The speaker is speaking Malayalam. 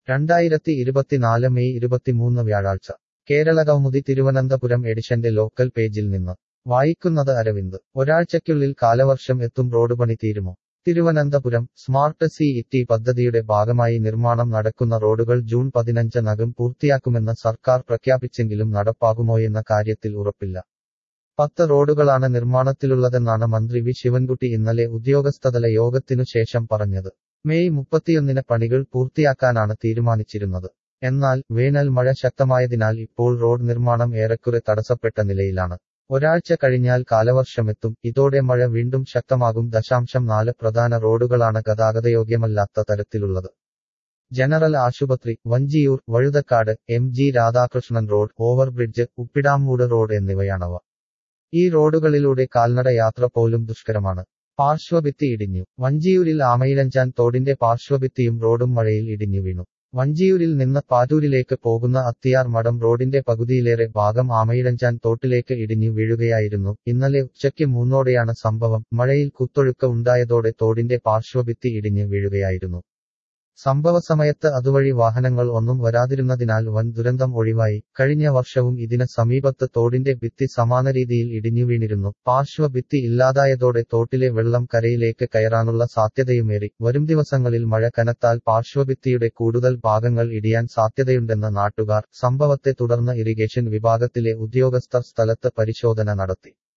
രണ്ടായിരത്തി ഇരുപത്തിനാല് മെയ് ഇരുപത്തിമൂന്ന് വ്യാഴാഴ്ച കേരളകൗമുദി തിരുവനന്തപുരം എഡിഷന്റെ ലോക്കൽ പേജിൽ നിന്ന് വായിക്കുന്നത് അരവിന്ദ് ഒരാഴ്ചയ്ക്കുള്ളിൽ കാലവർഷം എത്തും റോഡ് പണി തീരുമോ തിരുവനന്തപുരം സ്മാർട്ട് സി ഇറ്റി പദ്ധതിയുടെ ഭാഗമായി നിർമ്മാണം നടക്കുന്ന റോഡുകൾ ജൂൺ പതിനഞ്ചിനകം പൂർത്തിയാക്കുമെന്ന് സർക്കാർ പ്രഖ്യാപിച്ചെങ്കിലും നടപ്പാകുമോയെന്ന കാര്യത്തിൽ ഉറപ്പില്ല പത്ത് റോഡുകളാണ് നിർമ്മാണത്തിലുള്ളതെന്നാണ് മന്ത്രി വി ശിവൻകുട്ടി ഇന്നലെ ഉദ്യോഗസ്ഥതല യോഗത്തിനു ശേഷം പറഞ്ഞത് മെയ് മുപ്പത്തിയൊന്നിന് പണികൾ പൂർത്തിയാക്കാനാണ് തീരുമാനിച്ചിരുന്നത് എന്നാൽ വേനൽ മഴ ശക്തമായതിനാൽ ഇപ്പോൾ റോഡ് നിർമ്മാണം ഏറെക്കുറെ തടസ്സപ്പെട്ട നിലയിലാണ് ഒരാഴ്ച കഴിഞ്ഞാൽ കാലവർഷമെത്തും ഇതോടെ മഴ വീണ്ടും ശക്തമാകും ദശാംശം നാല് പ്രധാന റോഡുകളാണ് ഗതാഗതയോഗ്യമല്ലാത്ത തരത്തിലുള്ളത് ജനറൽ ആശുപത്രി Vanchiyoor Vazhuthacaud M G Radhakrishnan road overbridge Uppidamoodu road എന്നിവയാണവ ഈ റോഡുകളിലൂടെ കാൽനട യാത്ര പോലും ദുഷ്കരമാണ് പാർശ്വഭിത്തി ഇടിഞ്ഞു വഞ്ചിയൂരിൽ ആമയിലഞ്ചാൻ തോടിന്റെ പാർശ്വഭിത്തിയും റോഡും മഴയിൽ ഇടിഞ്ഞു വീണു വഞ്ചിയൂരിൽ നിന്ന് പാറ്റൂരിലേക്ക് പോകുന്ന അത്തിയാർ മഠം റോഡിന്റെ പകുതിയിലേറെ ഭാഗം ആമയിഴഞ്ചാൻ തോട്ടിലേക്ക് ഇടിഞ്ഞു വീഴുകയായിരുന്നു ഇന്നലെ ഉച്ചയ്ക്ക് മൂന്നോടെയാണ് സംഭവം മഴയിൽ കുത്തൊഴുക്ക് ഉണ്ടായതോടെ തോടിന്റെ പാർശ്വഭിത്തി ഇടിഞ്ഞു വീഴുകയായിരുന്നു സംഭവ സമയത്ത് അതുവഴി വാഹനങ്ങൾ ഒന്നും വരാതിരുന്നതിനാൽ വൻ ദുരന്തം ഒഴിവായി കഴിഞ്ഞ വർഷവും ഇതിന് സമീപത്ത് തോടിന്റെ ഭിത്തി സമാന രീതിയിൽ ഇടിഞ്ഞു വീണിരുന്നു പാർശ്വഭിത്തി ഇല്ലാതായതോടെ തോട്ടിലെ വെള്ളം കരയിലേക്ക് കയറാനുള്ള സാധ്യതയുമേറി വരും ദിവസങ്ങളിൽ മഴ കനത്താൽ പാർശ്വഭിത്തിയുടെ കൂടുതൽ ഭാഗങ്ങൾ ഇടിയാൻ സാധ്യതയുണ്ടെന്ന് നാട്ടുകാർ സംഭവത്തെ തുടർന്ന് ഇറിഗേഷൻ വിഭാഗത്തിലെ ഉദ്യോഗസ്ഥർ സ്ഥലത്ത് പരിശോധന നടത്തി